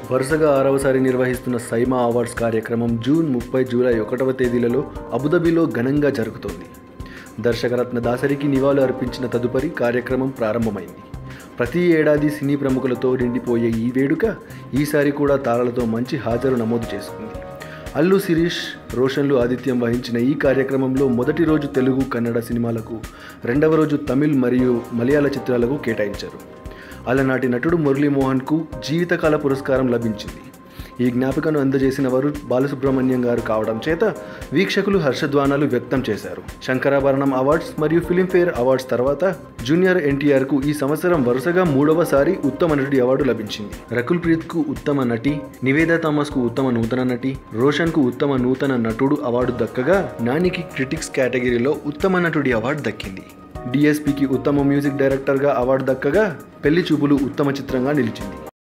వరుసగా ఆరవసారి నిర్వహిస్తున్న సైమా అవార్డ్స్ కార్యక్రమం జూన్ ముప్పై జూలై ఒకటవ తేదీలలో అబుదాబిలో ఘనంగా జరుగుతోంది దర్శకరత్న దాసరికి నివాళులు అర్పించిన తదుపరి కార్యక్రమం ప్రారంభమైంది ప్రతి ఏడాది సినీ ప్రముఖులతో నిండిపోయే ఈ వేడుక ఈసారి కూడా తారలతో మంచి హాజరు నమోదు చేసుకుంది అల్లు శిరీష్ రోషన్లు ఆతిథ్యం వహించిన ఈ కార్యక్రమంలో మొదటి రోజు తెలుగు కన్నడ సినిమాలకు రెండవ రోజు తమిళ్ మరియు మలయాళ చిత్రాలకు కేటాయించారు అలనాటి నటుడు మురళీమోహన్కు జీవితకాల పురస్కారం లభించింది ఈ జ్ఞాపికను అందజేసిన వారు బాలసుబ్రహ్మణ్యం గారు కావడం చేత వీక్షకులు హర్షధ్వానాలు వ్యక్తం చేశారు శంకరాభరణం అవార్డ్స్ మరియు ఫిలింఫేర్ అవార్డ్స్ తర్వాత జూనియర్ ఎన్టీఆర్కు ఈ సంవత్సరం వరుసగా మూడవసారి ఉత్తమ నటుడి అవార్డు లభించింది రకుల్ ప్రీత్కు ఉత్తమ నటి నివేదా థామస్కు ఉత్తమ నూతన నటి రోషన్కు ఉత్తమ నూతన నటుడు అవార్డు దక్కగా నానికి క్రిటిక్స్ కేటగిరీలో ఉత్తమ నటుడి అవార్డు దక్కింది డిఎస్పికి ఉత్తమ మ్యూజిక్ డైరెక్టర్గా అవార్డు దక్కగా పెళ్లి చూపులు ఉత్తమ చిత్రంగా నిలిచింది